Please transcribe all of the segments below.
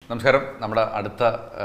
നമസ്കാരം നമ്മുടെ അടുത്ത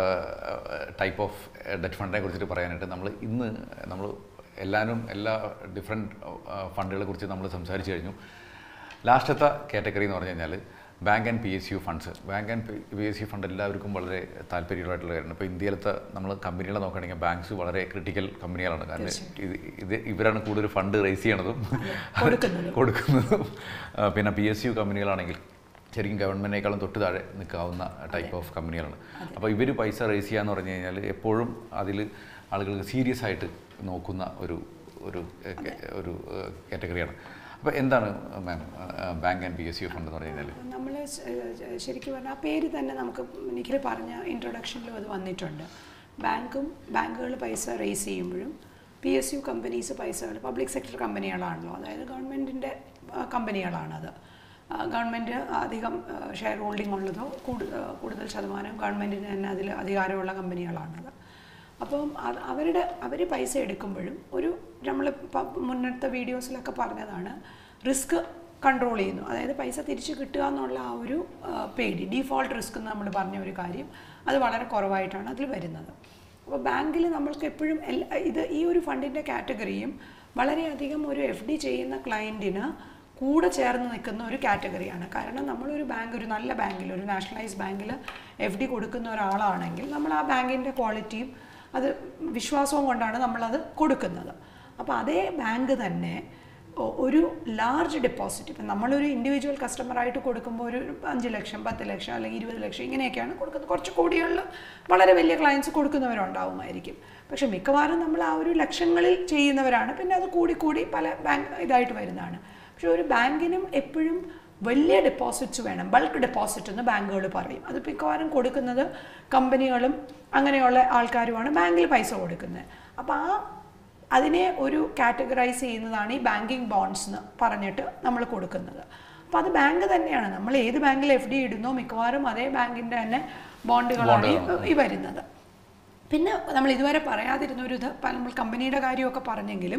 ടൈപ്പ് ഓഫ് ഡെറ്റ് ഫണ്ടിനെ കുറിച്ചിട്ട് പറയാനായിട്ട് നമ്മൾ ഇന്ന് നമ്മൾ എല്ലാവരും എല്ലാ ഡിഫറെൻറ്റ് ഫണ്ടുകളെ കുറിച്ച് നമ്മൾ സംസാരിച്ചു കഴിഞ്ഞു ലാസ്റ്റത്തെ കാറ്റഗറി എന്ന് പറഞ്ഞു കഴിഞ്ഞാൽ bank and P S U funds bank and P S U fund എല്ലാവർക്കും വളരെ താല്പര്യമായിട്ടുള്ള കാര്യമാണ് ഇപ്പോൾ ഇന്ത്യയിലത്തെ നമ്മൾ കമ്പനികളെ നോക്കുകയാണെങ്കിൽ ബാങ്ക്സ് വളരെ ക്രിട്ടിക്കൽ കമ്പനികളാണ് കാരണം ഇത് ഇത് ഇവരാണ് കൂടുതൽ ഫണ്ട് റേസ് ചെയ്യണതും കൊടുക്കുന്നതും ആ, പിന്നെ പി എസ് യു കമ്പനികളാണെങ്കിൽ ശരിക്കും ഗവൺമെൻറ്റിനേക്കാളും തൊട്ട് താഴെ നിൽക്കാവുന്ന ടൈപ്പ് ഓഫ് കമ്പനികളാണ് അപ്പോൾ ഇവർ പൈസ റേസ് ചെയ്യാന്ന് പറഞ്ഞു കഴിഞ്ഞാൽ എപ്പോഴും അതിൽ ആളുകൾക്ക് സീരിയസ് ആയിട്ട് നോക്കുന്ന ഒരു ഒരു ഏഹ്, കെ- ഒരു കാറ്റഗറിയാണ് അപ്പോൾ എന്താണ് ma'am bank and P S U fund എന്ന് പറഞ്ഞു കഴിഞ്ഞാൽ നമ്മൾ ശരിക്കും പറഞ്ഞാൽ ആ പേര് തന്നെ നമുക്ക് നിഖിൽ പറഞ്ഞ ഇൻട്രൊഡക്ഷനിലും അത് വന്നിട്ടുണ്ട് ബാങ്കും ബാങ്കുകൾ പൈസ റേസ് ചെയ്യുമ്പോഴും പി എസ് യു കമ്പനീസ് പൈസകൾ പബ്ലിക് സെക്ടർ കമ്പനികളാണല്ലോ അതായത് ഗവൺമെൻറ്റിൻ്റെ കമ്പനികളാണത് ഗവൺമെൻറ് അധികം ഷെയർ ഹോൾഡിംഗ് ഉള്ളതോ കൂടു- ആ, കൂടുതൽ ശതമാനം ഗവൺമെൻറ്റിന് തന്നെ അതിൽ അധികാരമുള്ള കമ്പനികളാണത് അപ്പം അത് അവരുടെ അവർ പൈസ എടുക്കുമ്പോഴും ഒരു നമ്മൾ മുന്നത്തെ വീഡിയോസിലൊക്കെ പറഞ്ഞതാണ് റിസ്ക് കൺട്രോൾ ചെയ്യുന്നു അതായത് പൈസ തിരിച്ച് കിട്ടുക എന്നുള്ള ആ ഒരു ആ, പേടി ഡീഫോൾട്ട് റിസ്ക് എന്ന് നമ്മൾ പറഞ്ഞ ഒരു കാര്യം അത് വളരെ കുറവായിട്ടാണ് അതിൽ വരുന്നത് അപ്പോൾ ബാങ്കിൽ നമ്മൾക്ക് എപ്പോഴും എല്ലാ ഇത് ഈ ഒരു ഫണ്ടിൻ്റെ കാറ്റഗറിയും വളരെയധികം ഒരു എഫ് ഡി ചെയ്യുന്ന ക്ലയൻറ്റിന് കൂടെ ചേർന്ന് നിൽക്കുന്ന ഒരു കാറ്റഗറിയാണ് കാരണം നമ്മളൊരു ബാങ്ക് ഒരു നല്ല ബാങ്കിൽ ഒരു നാഷണലൈസ് ബാങ്കിൽ എഫ് ഡി കൊടുക്കുന്ന ഒരാളാണെങ്കിൽ നമ്മൾ ആ ബാങ്കിൻ്റെ ക്വാളിറ്റിയും അത് വിശ്വാസവും കൊണ്ടാണ് നമ്മളത് കൊടുക്കുന്നത് അപ്പോൾ അതേ ബാങ്ക് തന്നെ ഒ- ഒരു ലാർജ് ഡെപ്പോസിറ്റ് ഇപ്പം നമ്മളൊരു ഇൻഡിവിജ്വൽ കസ്റ്റമറായിട്ട് കൊടുക്കുമ്പോൾ ഒരു അഞ്ച് ലക്ഷം പത്ത് ലക്ഷം അല്ലെങ്കിൽ ഇരുപത് ലക്ഷം ഇങ്ങനെയൊക്കെയാണ് കൊടുക്കുന്നത് കുറച്ച് കോടികളിൽ വളരെ വലിയ ക്ലയൻസ് കൊടുക്കുന്നവരുണ്ടാവുമായിരിക്കും പക്ഷെ മിക്കവാറും നമ്മൾ ആ ഒരു ലക്ഷങ്ങളിൽ ചെയ്യുന്നവരാണ് പിന്നെ അത് കൂടി കൂടി പല ബാങ്ക് ഇതായിട്ട് വരുന്നതാണ് പക്ഷെ ഒരു ബാങ്കിനും എപ്പോഴും വലിയ ഡെപ്പോസിറ്റ്സ് വേണം ബൾക്ക് ഡെപ്പോസിറ്റ് എന്ന് ബാങ്കുകൾ പറയും അത് മിക്കവാറും കൊടുക്കുന്നത് കമ്പനികളും അങ്ങനെയുള്ള ആൾക്കാരുമാണ് ബാങ്കിൽ പൈസ കൊടുക്കുന്നത് അപ്പോൾ ആ അതിനെ ഒരു കാറ്റഗറൈസ് ചെയ്യുന്നതാണ് ഈ ബാങ്കിങ് ബോണ്ട്സ് എന്ന് പറഞ്ഞിട്ട് നമ്മൾ കൊടുക്കുന്നത് അപ്പോൾ അത് ബാങ്ക് തന്നെയാണ് നമ്മൾ ഏത് ബാങ്കിൽ എഫ് ഡി ഇടുന്നോ മിക്കവാറും അതേ ബാങ്കിൻ്റെ തന്നെ ബോണ്ടുകളാണ് ഈ- ഈ വരുന്നത് പിന്നെ നമ്മൾ ഇതുവരെ പറയാതിരുന്ന ഒരു ഇത് പല നമ്മൾ കമ്പനിയുടെ കാര്യമൊക്കെ പറഞ്ഞെങ്കിലും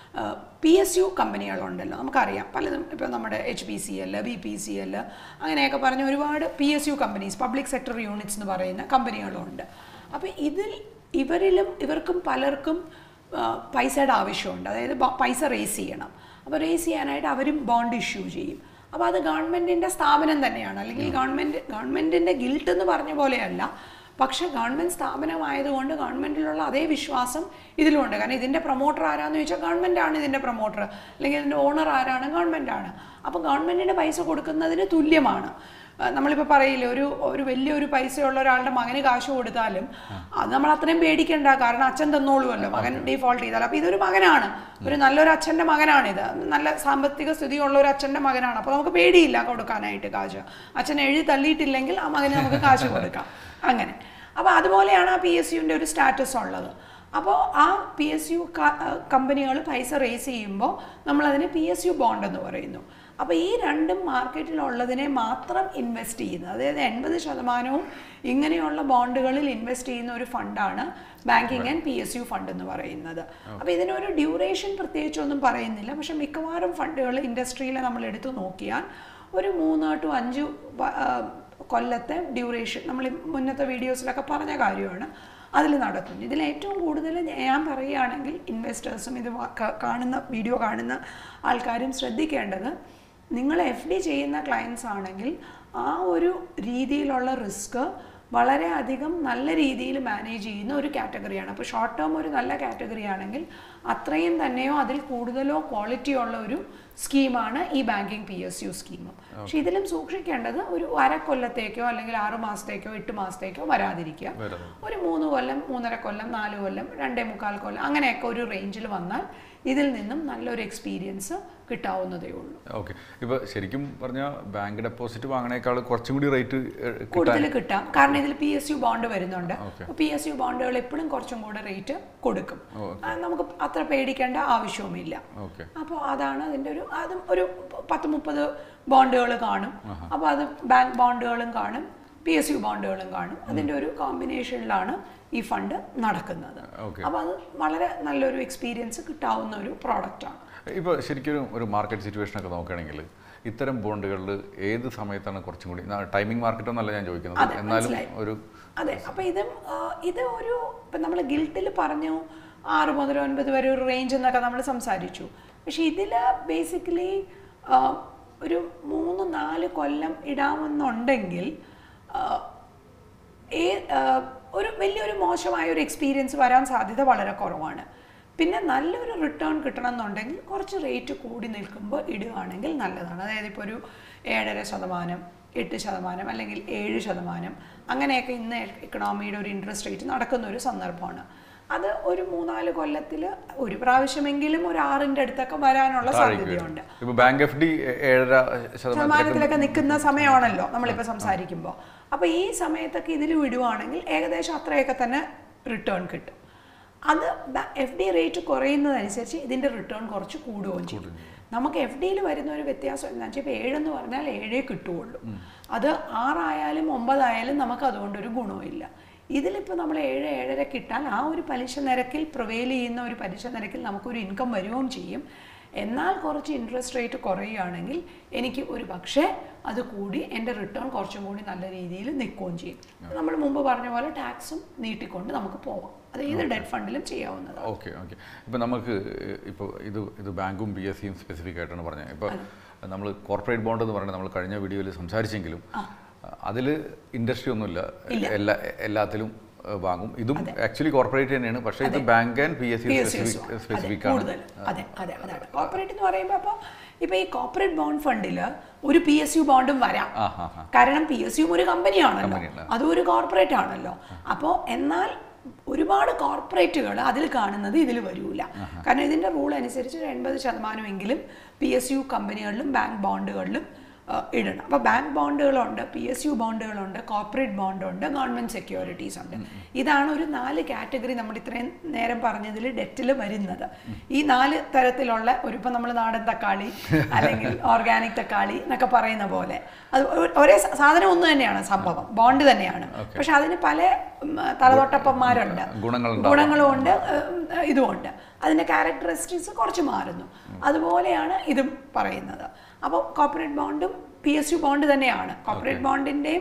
പി എസ് യു കമ്പനികളുണ്ടല്ലോ നമുക്കറിയാം പലതും ഇപ്പോൾ നമ്മുടെ H P C L B P C L അങ്ങനെയൊക്കെ പറഞ്ഞ ഒരുപാട് P S U companies public sector units എന്ന് പറയുന്ന കമ്പനികളുണ്ട് അപ്പോൾ ഇതിൽ ഇവരിലും ഇവർക്കും പലർക്കും ആ, പൈസയുടെ ആവശ്യമുണ്ട് അതായത് ബ- പൈസ റേസ് ചെയ്യണം അപ്പോൾ റേസ് ചെയ്യാനായിട്ട് അവരും ബോണ്ട് ഇഷ്യൂ ചെയ്യും അപ്പോൾ അത് ഗവൺമെൻറ്റിൻ്റെ സ്ഥാപനം തന്നെയാണ് അല്ലെങ്കിൽ ഗവൺമെൻറ് ഗവൺമെൻറ്റിൻ്റെ ഗിൽട്ട് എന്ന് പറഞ്ഞ പോലെയല്ല പക്ഷേ ഗവൺമെൻറ് സ്ഥാപനമായതുകൊണ്ട് ഗവൺമെൻറ്റിലുള്ള അതേ വിശ്വാസം ഇതിലുമുണ്ട് കാരണം ഇതിൻ്റെ പ്രൊമോട്ടർ ആരാന്ന് ചോദിച്ചാൽ ഗവൺമെൻറ് ആണ് ഇതിൻ്റെ പ്രൊമോട്ടർ അല്ലെങ്കിൽ ഇതിൻ്റെ ഓണർ ആരാണ് ഗവൺമെൻറ് ആണ് അപ്പോൾ ഗവൺമെൻറ്റിന് പൈസ കൊടുക്കുന്നതിന് തുല്യമാണ് ആ, നമ്മളിപ്പോൾ പറയില്ലേ ഒരു ഒരു വലിയൊരു പൈസയുള്ള ഒരാളുടെ മകന് കാശ് കൊടുത്താലും അത് നമ്മൾ അത്രയും പേടിക്കണ്ട കാരണം അച്ഛൻ തന്നോളുമല്ലോ മകൻ ഡീഫോൾട്ട് ചെയ്താൽ അപ്പോൾ ഇതൊരു മകനാണ് ഒരു നല്ലൊരു അച്ഛൻ്റെ മകനാണിത് നല്ല സാമ്പത്തിക സ്ഥിതിയുള്ള ഒരു അച്ഛൻ്റെ മകനാണ് അപ്പോൾ നമുക്ക് പേടിയില്ല കൊടുക്കാനായിട്ട് കാശ് അച്ഛൻ എഴുതി തള്ളിയിട്ടില്ലെങ്കിൽ ആ മകന് നമുക്ക് കാശ് കൊടുക്കാം അങ്ങനെ അപ്പോൾ അതുപോലെയാണ് ആ പി എസ് യുവിൻ്റെ ഒരു സ്റ്റാറ്റസ് ഉള്ളത് അപ്പോൾ ആ പി എസ് യു കമ്പനികൾ പൈസ റേസ് ചെയ്യുമ്പോൾ നമ്മളതിനെ പി എസ് യു ബോണ്ട് എന്ന് പറയുന്നു അപ്പോൾ ഈ രണ്ടും മാർക്കറ്റിലുള്ളതിനെ മാത്രം ഇൻവെസ്റ്റ് ചെയ്യുന്നത് അതായത് എൺപത് ശതമാനവും ഇങ്ങനെയുള്ള ബോണ്ടുകളിൽ ഇൻവെസ്റ്റ് ചെയ്യുന്ന ഒരു ഫണ്ടാണ് banking and P S U fund എന്ന് പറയുന്നത് അപ്പോൾ ഇതിനൊരു ഡ്യൂറേഷൻ പ്രത്യേകിച്ചൊന്നും പറയുന്നില്ല പക്ഷെ മിക്കവാറും ഫണ്ടുകൾ ഇൻഡസ്ട്രിയിൽ നമ്മൾ എടുത്തു നോക്കിയാൽ ഒരു മൂന്ന് ടു അഞ്ച് വ- ആ, കൊല്ലത്തെ ഡ്യൂറേഷൻ നമ്മൾ ഈ മുന്നത്തെ വീഡിയോസിലൊക്കെ പറഞ്ഞ കാര്യമാണ് അതിൽ നടത്തുന്നു ഇതിൽ ഏറ്റവും കൂടുതൽ ഞാൻ പറയുകയാണെങ്കിൽ ഇൻവെസ്റ്റേഴ്സും ഇത് വ- ക- കാണുന്ന വീഡിയോ കാണുന്ന ആൾക്കാരും ശ്രദ്ധിക്കേണ്ടത് നിങ്ങൾ എഫ് ഡി ചെയ്യുന്ന ക്ലയൻസ് ആണെങ്കിൽ ആ ഒരു രീതിയിലുള്ള റിസ്ക് വളരെയധികം നല്ല രീതിയിൽ മാനേജ് ചെയ്യുന്ന ഒരു കാറ്റഗറിയാണ് അപ്പോൾ ഷോർട്ട് ടേം ഒരു നല്ല കാറ്റഗറി ആണെങ്കിൽ അത്രയും തന്നെയോ അതിൽ കൂടുതലോ ക്വാളിറ്റി ഉള്ള ഒരു സ്കീമാണ് ഈ banking P S U scheme പക്ഷെ ഇതിലും സൂക്ഷിക്കേണ്ടത് ഒരു അരക്കൊല്ലത്തേക്കോ അല്ലെങ്കിൽ ആറു മാസത്തേക്കോ എട്ട് മാസത്തേക്കോ വരാതിരിക്കുക വരുന്നത് ഒരു മൂന്ന് കൊല്ലം മൂന്നര കൊല്ലം നാല് കൊല്ലം രണ്ടേ മുക്കാൽ കൊല്ലം അങ്ങനെയൊക്കെ ഒരു റേഞ്ചിൽ വന്നാൽ ഇതിൽ നിന്നും നല്ലൊരു എക്സ്പീരിയൻസ് കിട്ടാവുന്നതേ ഉള്ളൂ ഓക്കെ ഇപ്പോൾ ശരിക്കും പറഞ്ഞാൽ ബാങ്ക് ഡെപ്പോസിറ്റ് വാങ്ങണേക്കാൾ കുറച്ചും കൂടി റേറ്റ് കിട്ടാൻ കൂടുതൽ കിട്ടാം കാരണം ഇതിൽ പി എസ് യു ബോണ്ട് വരുന്നുണ്ട് Okay. പി എസ് യു ബോണ്ടുകൾ എപ്പോഴും കുറച്ചും കൂടെ റേറ്റ് കൊടുക്കും ഓ, ആ, നമുക്ക് അത്ര പേടിക്കേണ്ട ആവശ്യവുമില്ല ഓക്കെ അപ്പോൾ അതാണ് അതിൻ്റെ ഒരു അതും ഒരു പത്ത് മുപ്പത് ബോണ്ടുകൾ കാണും അപ്പോൾ അത് ബാങ്ക് ബോണ്ടുകളും കാണും പി എസ് യു ബോണ്ടുകളും കാണും അതിൻ്റെ ഒരു കോമ്പിനേഷനിലാണ് ഈ ഫണ്ട് നടക്കുന്നത് ഓക്കെ അപ്പോൾ അത് വളരെ നല്ലൊരു എക്സ്പീരിയൻസ് കിട്ടാവുന്ന ഒരു പ്രോഡക്റ്റാണ് ഇപ്പോൾ ശരിക്കും ഒരു മാർക്കറ്റ് സിറ്റുവേഷൻ ഒക്കെ നോക്കുകയാണെങ്കിൽ ഇത്തരം ബോണ്ടുകളിൽ ഏത് സമയത്താണ് കുറച്ചും കൂടി ടൈമിംഗ് മാർക്കറ്റ് ഒന്നല്ല ഞാൻ ചോദിക്കുന്നത് അതെ, എന്നാലും മനസ്സിലായി. ഒരു അതെ അപ്പൊ ഇതും ആ, ഇത് ഒരു ഇപ്പം നമ്മൾ ഗിൽട്ടിൽ പറഞ്ഞു ആറ് മുതൽ ഒൻപത് വരെ ഒരു റേഞ്ച് എന്നൊക്കെ നമ്മൾ സംസാരിച്ചു പക്ഷെ ഇതിൽ ബേസിക്കലി ഒരു മൂന്ന് നാല് കൊല്ലം ഇടാമെന്നുണ്ടെങ്കിൽ ആ, ഏ- ആ, ഒരു വലിയൊരു മോശമായ ഒരു എക്സ്പീരിയൻസ് വരാൻ സാധ്യത വളരെ കുറവാണ് പിന്നെ നല്ലൊരു റിട്ടേൺ കിട്ടണം എന്നുണ്ടെങ്കിൽ കുറച്ച് റേറ്റ് കൂടി നിൽക്കുമ്പോൾ ഇടുകയാണെങ്കിൽ നല്ലതാണ് അതായത് ഇപ്പോൾ ഒരു ഏഴര ശതമാനം എട്ട് ശതമാനം അല്ലെങ്കിൽ ഏഴ് ശതമാനം അങ്ങനെയൊക്കെ ഇന്ന് എക്കണോമിയുടെ ഒരു ഇൻട്രസ്റ്റ് റേറ്റ് നടക്കുന്ന ഒരു സന്ദർഭമാണ് അത് ഒരു മൂന്നാല് കൊല്ലത്തിൽ ഒരു പ്രാവശ്യമെങ്കിലും ഒരു ആറിൻ്റെ അടുത്തൊക്കെ വരാനുള്ള സാധ്യതയുണ്ട് ഇപ്പൊ ബാങ്ക് എഫ് ഡി ഏഴര ശതമാനത്തിലേക്ക് ശതമാനത്തിലൊക്കെ നിൽക്കുന്ന സമയമാണല്ലോ നമ്മളിപ്പോൾ സംസാരിക്കുമ്പോൾ അപ്പോൾ ഈ സമയത്തൊക്കെ ഇതിൽ വിടുവാണെങ്കിൽ ഏകദേശം അത്രയൊക്കെ തന്നെ റിട്ടേൺ കിട്ടും അത് എഫ് ഡി റേറ്റ് കുറയുന്നതനുസരിച്ച് ഇതിൻ്റെ റിട്ടേൺ കുറച്ച് കൂടുകയും ചെയ്യും നമുക്ക് എഫ് ഡിയിൽ വരുന്ന ഒരു വ്യത്യാസം എന്താ വെച്ചാൽ ഇപ്പോൾ ഏഴെന്ന് പറഞ്ഞാൽ ഏഴേ കിട്ടുകയുള്ളൂ അത് ആറായാലും ഒമ്പതായാലും നമുക്ക് അതുകൊണ്ടൊരു ഗുണവുമില്ല ഇതിലിപ്പോൾ നമ്മൾ ഏഴ് ഏഴര കിട്ടാൻ ആ ഒരു പലിശ നിരക്കിൽ പ്രൊവെയിൽ ചെയ്യുന്ന ഒരു പലിശ നിരക്കിൽ നമുക്കൊരു ഇൻകം വരികയും ചെയ്യും എന്നാൽ കുറച്ച് ഇൻട്രസ്റ്റ് റേറ്റ് കുറയുകയാണെങ്കിൽ എനിക്ക് ഒരു പക്ഷേ അത് കൂടി എൻ്റെ റിട്ടേൺ കുറച്ചും കൂടി നല്ല രീതിയിൽ നിൽക്കുകയും ചെയ്യും നമ്മൾ മുമ്പ് പറഞ്ഞ പോലെ ടാക്സും നീട്ടിക്കൊണ്ട് നമുക്ക് പോവാം അത് ഏത് ഡെറ്റ് ഫണ്ടിലും ചെയ്യാവുന്നതാണ് ഓക്കെ ഓക്കെ ഇപ്പം നമുക്ക് ഇപ്പോൾ ഇത് ഇത് ബാങ്കും ബി എസ് സിയും സ്പെസിഫിക് ആയിട്ടാണ് പറഞ്ഞത് ഇപ്പോൾ നമ്മൾ കോർപ്പറേറ്റ് ബോണ്ട് എന്ന് പറയുന്നത് നമ്മൾ കഴിഞ്ഞ വീഡിയോയിൽ സംസാരിച്ചെങ്കിലും അതിൽ ഇൻഡസ്ട്രി ഒന്നുമില്ല എല്ലാ എല്ലാത്തിലും ഏഹ്, വാങ്ങും ഇതും ആക്ച്വലി കോർപ്പറേറ്റ് തന്നെയാണ് പക്ഷേ ഇത് bank and P S C PSUs specific അതെ, സ്പെസിഫിക് ആണ് കൂടുതൽ അതെ അതെ അതാണ് കോർപ്പറേറ്റ് എന്ന് പറയുമ്പോൾ അപ്പോൾ ഇപ്പോൾ ഈ കോർപ്പറേറ്റ് ബോണ്ട് ഫണ്ടിൽ ഒരു പി എസ് യു ബോണ്ടും വരാം ആ ഹാ ഹാ കാരണം പി എസ് യും ഒരു കമ്പനിയാണല്ലോ കമ്പനിയാണ്. അതും ഒരു കോർപ്പറേറ്റ് ആണല്ലോ അപ്പോൾ എന്നാൽ ഒരുപാട് കോർപ്പറേറ്റുകൾ അതിൽ കാണുന്നത് ഇതിൽ വരൂല കാരണം ഇതിൻ്റെ റൂൾ അനുസരിച്ച് ഒരു എൺപത് ശതമാനമെങ്കിലും പി എസ് യു കമ്പനികളിലും ബാങ്ക് ബോണ്ടുകളിലും ആ, ഇടണം അപ്പോൾ ബാങ്ക് ബോണ്ടുകളുണ്ട് പി എസ് യു ബോണ്ടുകളുണ്ട് കോർപ്പറേറ്റ് ബോണ്ടുണ്ട് ഗവൺമെൻറ് സെക്യൂരിറ്റീസ് ഉണ്ട് ഇതാണ് ഒരു നാല് കാറ്റഗറി നമ്മൾ ഇത്രയും നേരം പറഞ്ഞതിൽ ഡെറ്റിൽ വരുന്നത് ഈ നാല് തരത്തിലുള്ള ഒരു ഇപ്പം നമ്മൾ നാടൻ തക്കാളി അല്ലെങ്കിൽ ഓർഗാനിക് തക്കാളി എന്നൊക്കെ പറയുന്ന പോലെ അത് ഒ- ഒരേ സ- സാധനം ഒന്ന് തന്നെയാണ് സംഭവം ബോണ്ട് തന്നെയാണ് പക്ഷെ അതിന് പല ഉം, തലതൊട്ടപ്പന്മാരുണ്ട് ഗുണങ്ങളുണ്ടാവും. ഗുണങ്ങളും ഉണ്ട് ഉം, ഇതുമുണ്ട് അതിൻ്റെ ക്യാരക്ടറിസ്റ്റിക്സ് കുറച്ച് മാറുന്നു അതുപോലെയാണ് ഇതും പറയുന്നത് അപ്പോൾ കോർപ്പറേറ്റ് ബോണ്ടും പി എസ് യു ബോണ്ട് തന്നെയാണ് കോർപ്പറേറ്റ് ബോണ്ടിൻ്റെയും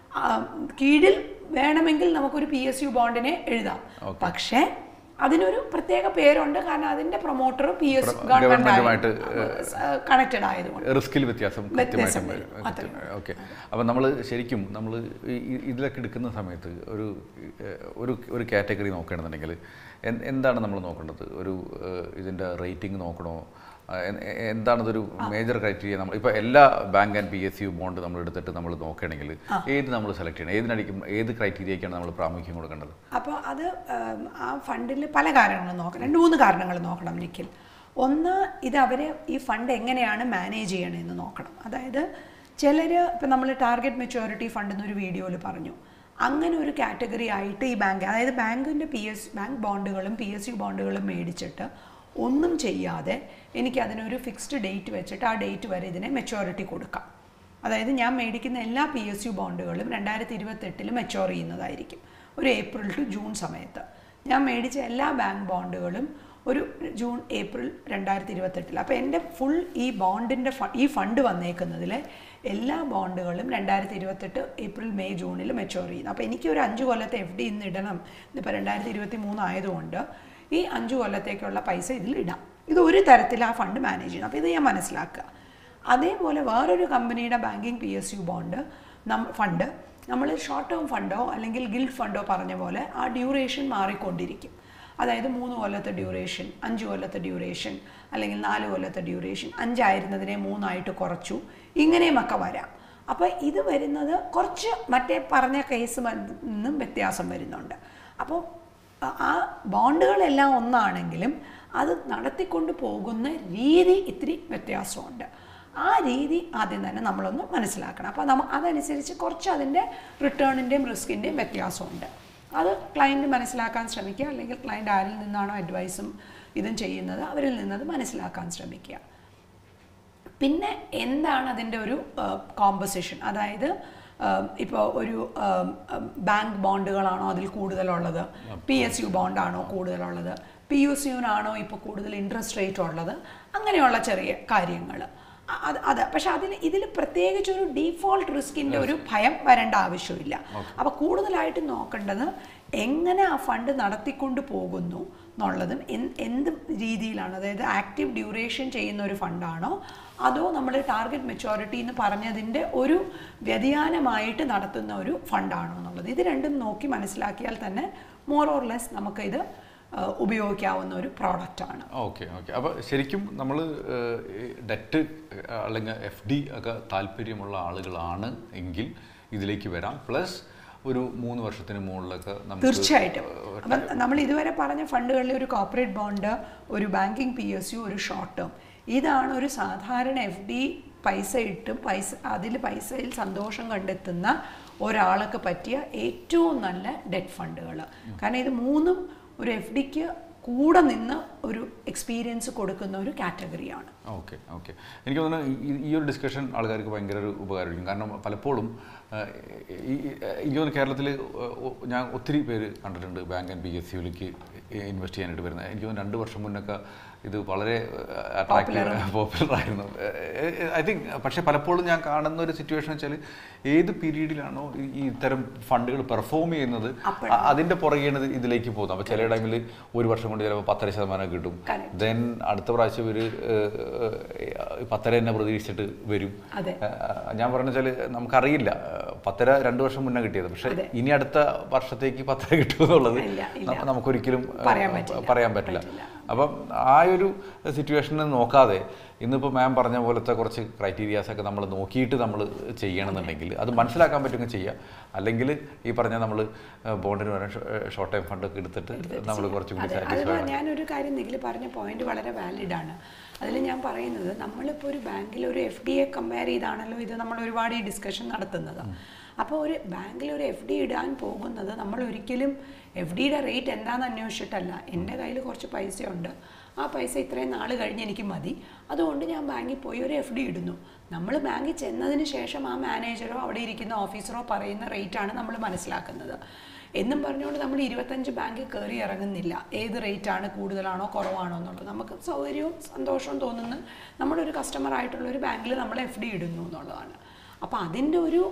കീഴിൽ വേണമെങ്കിൽ നമുക്കൊരു പി എസ് യു ബോണ്ടിനെ എഴുതാം പക്ഷേ അതിനൊരു പ്രത്യേക പേരുണ്ട് കാരണം അതിന്റെ പ്രൊമോട്ടർ പി എസ് ഗവൺമെന്റുമായിട്ട്, ഗവൺമെന്റ് കണക്റ്റഡ് ആയതുകൊണ്ട് റിസ്കിൽ വ്യത്യാസം വ്യത്യാസം കൃത്യമായിട്ടും വരും. അത്രേ വരും ഓക്കെ അപ്പം നമ്മൾ ശരിക്കും നമ്മൾ ഇതിലൊക്കെ എടുക്കുന്ന സമയത്ത് ഒരു ഏഹ്, ഒരു ഒരു കാറ്റഗറി നോക്കുകയാണെന്നുണ്ടെങ്കിൽ എൻ- എന്താണ് നമ്മൾ നോക്കേണ്ടത് ഒരു ഏഹ്, ഇതിൻ്റെ റേറ്റിംഗ് നോക്കണോ ആ, എ- എ- എന്താണതൊരു മേജർ ക്രൈറ്റീരിയ നമ്മൾ ഇപ്പോൾ എല്ലാ bank and P S U bond നമ്മൾ എടുത്തിട്ട് നമ്മൾ നോക്കുകയാണെങ്കിൽ ഏത് നമ്മൾ സെലക്ട് ചെയ്യണം ഏതിനടിക്കും ഏത് ക്രൈറ്റീരിയക്കാണ് നമ്മൾ പ്രാമുഖ്യം കൊടുക്കേണ്ടത് അപ്പോൾ അത് ഉം, ആ ഫണ്ടിൽ പല കാരണങ്ങൾ നോക്കണം രണ്ട് മൂന്ന് കാരണങ്ങൾ നോക്കണം നിഖിൽ ഒന്ന് ഇത് അവർ ഈ ഫണ്ട് എങ്ങനെയാണ് മാനേജ് ചെയ്യണമെന്ന് നോക്കണം അതായത് ചിലർ ഇപ്പം നമ്മൾ ടാർഗറ്റ് മെച്യൂരിറ്റി ഫണ്ട് എന്നൊരു വീഡിയോയിൽ പറഞ്ഞു അങ്ങനെ ഒരു കാറ്റഗറി ആയിട്ട് ഈ ബാങ്ക് അതായത് ബാങ്കിൻ്റെ പി എസ് ബാങ്ക് ബോണ്ടുകളും പി എസ് യു ബോണ്ടുകളും മേടിച്ചിട്ട് ഒന്നും ചെയ്യാതെ എനിക്ക് അതിനൊരു ഫിക്സ്ഡ് ഡേറ്റ് വെച്ചിട്ട് ആ ഡേറ്റ് വരെ ഇതിനെ മെച്യൂരിറ്റി കൊടുക്കാം അതായത് ഞാൻ മേടിക്കുന്ന എല്ലാ പി എസ് യു ബോണ്ടുകളും രണ്ടായിരത്തി ഇരുപത്തെട്ടിൽ മെച്ചോർ ചെയ്യുന്നതായിരിക്കും ഒരു ഏപ്രിൽ ടു ജൂൺ സമയത്ത് ഞാൻ മേടിച്ച എല്ലാ ബാങ്ക് ബോണ്ടുകളും ഒരു ജൂൺ ഏപ്രിൽ രണ്ടായിരത്തി ഇരുപത്തെട്ടിൽ അപ്പോൾ എൻ്റെ ഫുൾ ഈ ബോണ്ടിൻ്റെ ഈ ഫണ്ട് വന്നേക്കുന്നതിൽ എല്ലാ ബോണ്ടുകളും രണ്ടായിരത്തി ഇരുപത്തെട്ട് ഏപ്രിൽ മെയ് ജൂണിൽ മെച്ചോർ ചെയ്യുന്നു അപ്പോൾ എനിക്ക് ഒരു അഞ്ച് കൊല്ലത്തെ എഫ് ഡി ഇന്ന് ഇടണം ഇതിപ്പോൾ രണ്ടായിരത്തി ഇരുപത്തി മൂന്ന് ആയതുകൊണ്ട് ഈ അഞ്ച് കൊല്ലത്തേക്കുള്ള പൈസ ഇതിൽ ഇടാം ഇത് ഒരു തരത്തിൽ ആ ഫണ്ട് മാനേജ് ചെയ്യണം അപ്പോൾ ഇത് ഞാൻ മനസ്സിലാക്കുക അതേപോലെ വേറൊരു കമ്പനിയുടെ banking P S U bond നം ഫണ്ട് നമ്മൾ ഷോർട്ട് ടേം ഫണ്ടോ അല്ലെങ്കിൽ ഗിൽഡ് ഫണ്ടോ പറഞ്ഞ പോലെ ആ ഡ്യൂറേഷൻ മാറിക്കൊണ്ടിരിക്കും അതായത് മൂന്ന് കൊല്ലത്തെ ഡ്യൂറേഷൻ അഞ്ച് കൊല്ലത്തെ ഡ്യൂറേഷൻ അല്ലെങ്കിൽ നാല് കൊല്ലത്തെ ഡ്യൂറേഷൻ അഞ്ചായിരുന്നതിനെ മൂന്നായിട്ട് കുറച്ചു ഇങ്ങനെയുമൊക്കെ വരാം അപ്പോൾ ഇത് വരുന്നത് കുറച്ച് മറ്റേ പറഞ്ഞ കേസ് നിന്നും വ്യത്യാസം വരുന്നുണ്ട് അപ്പോൾ ആ- ആ ബോണ്ടുകളെല്ലാം ഒന്നാണെങ്കിലും അത് നടത്തിക്കൊണ്ട് പോകുന്ന രീതി ഇത്തിരി വ്യത്യാസമുണ്ട് ആ രീതി ആദ്യം തന്നെ നമ്മളൊന്ന് മനസ്സിലാക്കണം അപ്പോൾ നമ്മ അതനുസരിച്ച് കുറച്ച് അതിൻ്റെ റിട്ടേണിൻ്റെയും റിസ്കിൻ്റെയും വ്യത്യാസമുണ്ട് അത് ക്ലയൻറ്റ് മനസ്സിലാക്കാൻ ശ്രമിക്കുക അല്ലെങ്കിൽ ക്ലയൻറ്റ് ആരിൽ നിന്നാണോ അഡ്വൈസും ഇതും ചെയ്യുന്നത് അവരിൽ നിന്നത് മനസ്സിലാക്കാൻ ശ്രമിക്കുക പിന്നെ എന്താണ് അതിൻ്റെ ഒരു കോമ്പസിഷൻ അതായത് ഇപ്പോൾ ഒരു ബാങ്ക് ബോണ്ടുകളാണോ അതിൽ കൂടുതലുള്ളത് പി എസ് യു ബോണ്ടാണോ കൂടുതലുള്ളത് പി യു സിയുനാണോ ഇപ്പോൾ കൂടുതൽ ഇൻട്രസ്റ്റ് റേറ്റ് ഉള്ളത് അങ്ങനെയുള്ള ചെറിയ കാര്യങ്ങൾ അ- അത് അതെ പക്ഷെ അതിൽ ഇതിൽ പ്രത്യേകിച്ച് ഒരു ഡീഫോൾട്ട് റിസ്കിന്റെ ഒരു ഭയം വരേണ്ട ആവശ്യമില്ല അപ്പൊ കൂടുതലായിട്ട് നോക്കേണ്ടത് എങ്ങനെ ആ ഫണ്ട് നടത്തിക്കൊണ്ട് പോകുന്നു എന്നുള്ളതും എന്ത് എന്ത് രീതിയിലാണ് അതായത് ആക്റ്റീവ് ഡ്യൂറേഷൻ ചെയ്യുന്ന ഒരു ഫണ്ടാണോ അതോ നമ്മൾ ടാർഗറ്റ് മെച്ചോറിറ്റി എന്ന് പറഞ്ഞതിൻ്റെ ഒരു വ്യതിയാനമായിട്ട് നടത്തുന്ന ഒരു ഫണ്ടാണോ എന്നുള്ളത് ഇത് രണ്ടും നോക്കി മനസ്സിലാക്കിയാൽ തന്നെ മോർ ഓർ ലെസ് നമുക്കിത് ആ, ഉപയോഗിക്കാവുന്ന ഒരു പ്രോഡക്റ്റാണ് ഓക്കെ ഓക്കെ അപ്പോൾ ശരിക്കും നമ്മൾ ഡെറ്റ് അല്ലെങ്കിൽ എഫ് ഡി ഒക്കെ താല്പര്യമുള്ള ആളുകളാണ് എങ്കിൽ ഇതിലേക്ക് വരാം പ്ലസ് ഒരു മൂന്ന് വർഷത്തിന് മുകളിലൊക്കെ നമുക്ക് തീർച്ചയായിട്ടും അപ്പം നമ്മൾ ഇതുവരെ പറഞ്ഞ ഫണ്ടുകളിൽ ഒരു കോർപ്പറേറ്റ് ബോണ്ട് ഒരു ബാങ്കിങ് പി എസ് യു ഒരു ഷോർട്ട് ടേം ഇതാണ് ഒരു സാധാരണ എഫ് ഡി പൈസ ഇട്ടും പൈസ അതിൽ പൈസയിൽ സന്തോഷം കണ്ടെത്തുന്ന ഒരാൾക്ക് പറ്റിയ ഏറ്റവും നല്ല ഡെറ്റ് ഫണ്ടുകൾ കാരണം ഇത് മൂന്നും ഒരു എഫ് ഡിക്ക് കൂടെ നിന്ന് ഒരു എക്സ്പീരിയൻസ് കൊടുക്കുന്ന ഒരു കാറ്റഗറിയാണ് ഓക്കെ ഓക്കെ എനിക്ക് തോന്നുന്നു ഈ- ഈ ഒരു ഡിസ്കഷൻ ആൾക്കാർക്ക് ഭയങ്കര ഒരു ഉപകാരമായിരിക്കും കാരണം പലപ്പോഴും ആ, ഈ ഈ- എനിക്ക് തോന്നുന്നു കേരളത്തിൽ ഞാൻ ഒത്തിരി പേര് കണ്ടിട്ടുണ്ട് ബാങ്ക് ആൻഡ് പി എസ് സിയിലേക്ക് ഇൻവെസ്റ്റ് ചെയ്യാനായിട്ട് വരുന്നത് എനിക്ക് തോന്നുന്നു രണ്ട് വർഷം മുന്നൊക്കെ ഇത് വളരെ അട്രാക്റ്റീവ് പോപ്പുലർ ആയിരുന്നു ഐ തിങ്ക് പക്ഷേ പലപ്പോഴും ഞാൻ കാണുന്ന ഒരു സിറ്റുവേഷൻ വെച്ചാൽ ഏത് പീരീഡിലാണോ ഈ ഈ ഇത്തരം ഫണ്ടുകൾ പെർഫോം ചെയ്യുന്നത് അ- അതിന്റെ പുറകെയാണ് ഇത് ഇതിലേക്ക് പോകുന്നത് അപ്പോൾ ചില ടൈമിൽ ഒരു വർഷം കൊണ്ട് ചിലപ്പോൾ പത്തര ശതമാനം കിട്ടും Correct. ദെൻ അടുത്ത പ്രാവശ്യം ഇവർ പത്തര തന്നെ പ്രതീക്ഷിച്ചിട്ട് വരും അതെ. ഏഹ് ഞാൻ പറഞ്ഞ വെച്ചാൽ നമുക്കറിയില്ല ഏഹ് പത്തര രണ്ട് വർഷം മുന്നേ കിട്ടിയത് പക്ഷെ ഇനി അടുത്ത വർഷത്തേക്ക് പത്തര കിട്ടുമെന്നുള്ളത് ഇല്ല, ഇല്ല. ന- നമുക്കൊരിക്കലും ഏഹ്, പറയാൻ പറ്റില്ല. പറയാൻ പറ്റില്ല പറ്റില്ല. അപ്പം ആ ഒരു സിറ്റുവേഷനിൽ നോക്കാതെ ഇന്നിപ്പോൾ മാം പറഞ്ഞ പോലത്തെ കുറച്ച് ക്രൈറ്റീരിയാസ് ഒക്കെ നമ്മൾ നോക്കിയിട്ട് നമ്മൾ ചെയ്യണമെന്നുണ്ടെങ്കിൽ അത് മനസ്സിലാക്കാൻ പറ്റുമെങ്കിൽ ചെയ്യാം അല്ലെങ്കിൽ ഈ പറഞ്ഞ നമ്മൾ ബോണ്ടിന് വരാൻ ഷോർട്ട് ടൈം ഫണ്ട് ഒക്കെ എടുത്തിട്ട് നമ്മൾ കുറച്ചും കൂടി അതെ സാറ്റിസ്ഫൈഡ് അതിൽ ഞാനൊരു കാര്യം നിഖിൽ പറഞ്ഞ പോയിന്റ് വളരെ വാലിഡ് ആണ് അതിൽ ഞാൻ പറയുന്നത് നമ്മളിപ്പോൾ ഒരു ബാങ്കിൽ ഒരു എഫ് ഡി എ കമ്പയർ ചെയ്താണല്ലോ ഇത് നമ്മൾ ഒരുപാട് ഈ ഡിസ്കഷൻ നടത്തുന്നത് അപ്പോൾ ഒരു ബാങ്കിൽ ഒരു എഫ് ഡി ഇടാൻ പോകുന്നത് നമ്മൾ ഒരിക്കലും എഫ് ഡിയുടെ റേറ്റ് എന്താണെന്ന് അന്വേഷിച്ചിട്ടല്ല എൻ്റെ കയ്യിൽ കുറച്ച് പൈസയുണ്ട് ആ പൈസ ഇത്രയും നാൾ കഴിഞ്ഞ് എനിക്ക് മതി അതുകൊണ്ട് ഞാൻ ബാങ്കിൽ പോയി ഒരു എഫ് ഡി ഇടുന്നു നമ്മൾ ബാങ്കിൽ ചെന്നതിന് ശേഷം ആ മാനേജറോ അവിടെ ഇരിക്കുന്ന ഓഫീസറോ പറയുന്ന റേറ്റാണ് നമ്മൾ മനസ്സിലാക്കുന്നത് എന്നും പറഞ്ഞുകൊണ്ട് നമ്മൾ ഇരുപത്തഞ്ച് ബാങ്കിൽ കയറി ഇറങ്ങുന്നില്ല ഏത് റേറ്റാണ് കൂടുതലാണോ കുറവാണോ എന്നുള്ളത് നമുക്ക് സൗകര്യവും സന്തോഷവും തോന്നുന്നു നമ്മുടെ ഒരു കസ്റ്റമർ ആയിട്ടുള്ള ഒരു ബാങ്കിൽ നമ്മൾ എഫ് ഡി ഇടുന്നു എന്നുള്ളതാണ് അപ്പോൾ അതിൻ്റെ ഒരു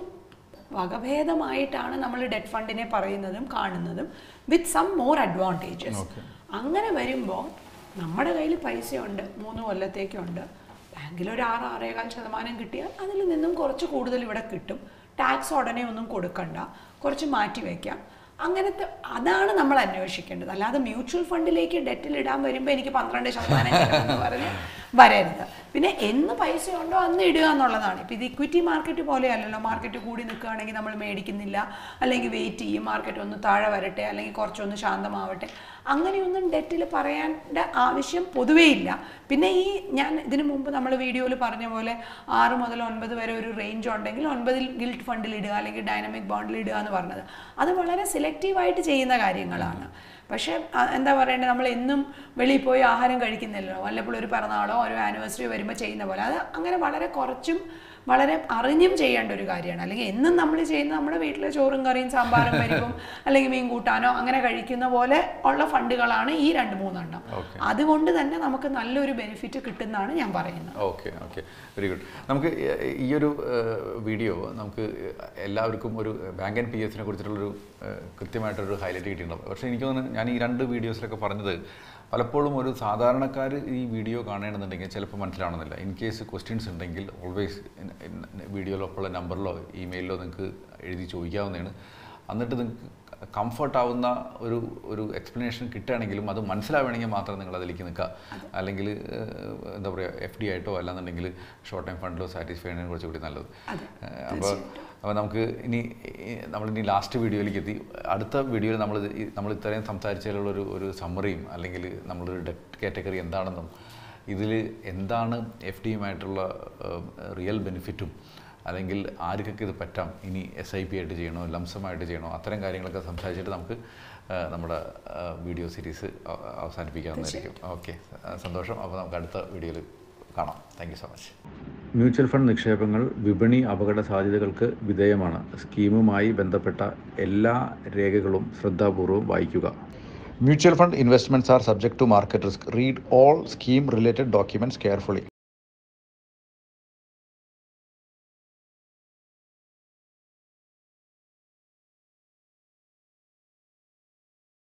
വകഭേദമായിട്ടാണ് നമ്മൾ ഡെറ്റ് ഫണ്ടിനെ പറയുന്നതും കാണുന്നതും വിത്ത് സം മോർ അഡ്വാൻറ്റേജസ് അങ്ങനെ വരുമ്പോൾ നമ്മുടെ കയ്യിൽ പൈസയുണ്ട് മൂന്ന് കൊല്ലത്തേക്കുണ്ട് ബാങ്കിൽ ഒരു ആറ് ആറേകാൽ ശതമാനം കിട്ടിയാൽ അതിൽ നിന്നും കുറച്ച് കൂടുതൽ ഇവിടെ കിട്ടും ടാക്സ് ഉടനെ ഒന്നും കൊടുക്കണ്ട കുറച്ച് മാറ്റി വയ്ക്കാം അങ്ങനത്തെ അതാണ് നമ്മൾ അന്വേഷിക്കേണ്ടത് അല്ലാതെ മ്യൂച്വൽ ഫണ്ടിലേക്ക് ഡെറ്റിൽ ഇടാൻ വരുമ്പോൾ എനിക്ക് പന്ത്രണ്ട് ശതമാനം കിട്ടുമെന്ന് പറഞ്ഞ് വരരുത് പിന്നെ എന്ന് പൈസ ഉണ്ടോ അന്ന് ഇടുക എന്നുള്ളതാണ് ഇപ്പം ഇത് ഇക്വിറ്റി മാർക്കറ്റ് പോലെയല്ലല്ലോ മാർക്കറ്റ് കൂടി നിൽക്കുകയാണെങ്കിൽ നമ്മൾ മേടിക്കുന്നില്ല അല്ലെങ്കിൽ വെയിറ്റ് ചെയ്യും മാർക്കറ്റ് ഒന്ന് താഴെ വരട്ടെ അല്ലെങ്കിൽ കുറച്ചൊന്ന് ശാന്തമാവട്ടെ അങ്ങനെയൊന്നും ഡെറ്റിൽ പറയേണ്ട ആവശ്യം പൊതുവേ ഇല്ല പിന്നെ ഈ ഞാൻ ഇതിനു മുമ്പ് നമ്മൾ വീഡിയോയിൽ പറഞ്ഞ പോലെ ആറ് മുതൽ ഒൻപത് വരെ ഒരു റേഞ്ച് ഉണ്ടെങ്കിൽ ഒൻപതിൽ ഗിൽറ്റ് ഫണ്ടിൽ ഇടുക അല്ലെങ്കിൽ ഡൈനാമിക് ബോണ്ടിൽ ഇടുക എന്ന് പറഞ്ഞത് അത് വളരെ സെലക്റ്റീവായിട്ട് ചെയ്യുന്ന കാര്യങ്ങളാണ് പക്ഷേ അ, എന്താ പറയേണ്ടത് നമ്മൾ എന്നും വെളിയിൽ പോയി ആഹാരം കഴിക്കുന്നില്ലല്ലോ വല്ലപ്പോഴും ഒരു പിറന്നാളോ ഒരു ആനിവേഴ്സറി വരുമ്പോൾ ചെയ്യുന്ന പോലെ അത് അങ്ങനെ വളരെ കുറച്ചും വളരെ അറിഞ്ഞും ചെയ്യേണ്ട ഒരു കാര്യമാണ് അല്ലെങ്കിൽ എന്നും നമ്മൾ ചെയ്യുന്ന നമ്മുടെ വീട്ടിലെ ചോറും കറിയും സാമ്പാറും പരിപ്പും അല്ലെങ്കിൽ മീൻ കൂട്ടാനോ അങ്ങനെ കഴിക്കുന്ന പോലെ ഉള്ള ഫണ്ടുകളാണ് ഈ രണ്ട് മൂന്നെണ്ണം Okay. അതുകൊണ്ട് തന്നെ നമുക്ക് നല്ലൊരു ബെനിഫിറ്റ് കിട്ടുന്നതാണ് ഞാൻ പറയുന്നത് ഓക്കെ ഓക്കെ വെരി ഗുഡ് നമുക്ക് ഈ- ഈ ഒരു വീഡിയോ നമുക്ക് എല്ലാവർക്കും ഒരു ബാങ്ക് ആൻഡ് പി എസിനെ കുറിച്ചിട്ടുള്ളൊരു ഏഹ്, കൃത്യമായിട്ടൊരു ഹൈലൈറ്റ് കിട്ടിയിട്ടുണ്ടാവും പക്ഷേ എനിക്ക് തോന്നുന്നു ഞാൻ ഈ രണ്ട് വീഡിയോസിലൊക്കെ പറഞ്ഞത് പലപ്പോഴും ഒരു സാധാരണക്കാർ ഈ വീഡിയോ കാണണമെന്നുണ്ടെങ്കിൽ ചിലപ്പോൾ മനസ്സിലാവണമെന്നില്ല ഇൻ കേസ് ക്വസ്റ്റ്യൻസ് ഉണ്ടെങ്കിൽ ഓൾവേസ് വീഡിയോയിലോ ഉള്ള നമ്പറിലോ ഇമെയിലിലോ നിങ്ങൾക്ക് എഴുതി ചോദിക്കാവുന്നതാണ് എന്നിട്ട് നിങ്ങൾക്ക് കംഫർട്ട് ആവുന്ന ഒരു ഒരു എക്സ്പ്ലനേഷൻ കിട്ടുകയാണെങ്കിലും അത് മനസ്സിലാവുകയാണെങ്കിൽ മാത്രം നിങ്ങൾ അതിലേക്ക് നിൽക്കുക അല്ലെങ്കിൽ ഏഹ്, എന്താ പറയുക എഫ് ഡി ആയിട്ടോ അല്ലാന്നുണ്ടെങ്കിൽ ഷോർട്ട് ടൈം ഫണ്ടിലോ സാറ്റിസ്ഫൈ ചെയ്യുന്നതിന് കുറച്ചുകൂടി നല്ലത് അതെ, അപ്പോൾ അപ്പോൾ നമുക്ക് ഇനി ഈ- നമ്മളിനി ലാസ്റ്റ് വീഡിയോയിലേക്ക് എത്തി അടുത്ത വീഡിയോയിൽ നമ്മൾ നമ്മൾ ഇത്രയും സംസാരിച്ചതിലുള്ള ഒരു ഒരു സമ്മറിയും അല്ലെങ്കിൽ നമ്മളൊരു ഡെറ്റ് കാറ്റഗറി എന്താണെന്നും ഇതിൽ എന്താണ് എഫ് ഡിയുമായിട്ടുള്ള റിയൽ ബെനിഫിറ്റും അല്ലെങ്കിൽ ആർക്കൊക്കെ ഇത് പറ്റാം ഇനി എസ് ഐ പി ആയിട്ട് ചെയ്യണോ ലംസമായിട്ട് ചെയ്യണോ അത്തരം കാര്യങ്ങളൊക്കെ സംസാരിച്ചിട്ട് നമുക്ക് ആ, നമ്മുടെ വീഡിയോ സീരീസ് അവസാനിപ്പിക്കാവുന്നതായിരിക്കും ഓക്കെ സന്തോഷം അപ്പോൾ നമുക്ക് അടുത്ത വീഡിയോയിൽ കാണാം thank you so much mutual fund നിക്ഷേപങ്ങൾ വിപണി അപകട സാധ്യതകൾക്ക് വിധേയമാണ് സ്കീമുമായി ബന്ധപ്പെട്ട എല്ലാ രേഖകളും ശ്രദ്ധാപൂർവ്വം വായിക്കുക mutual fund investments are subject to market risk read all scheme related documents carefully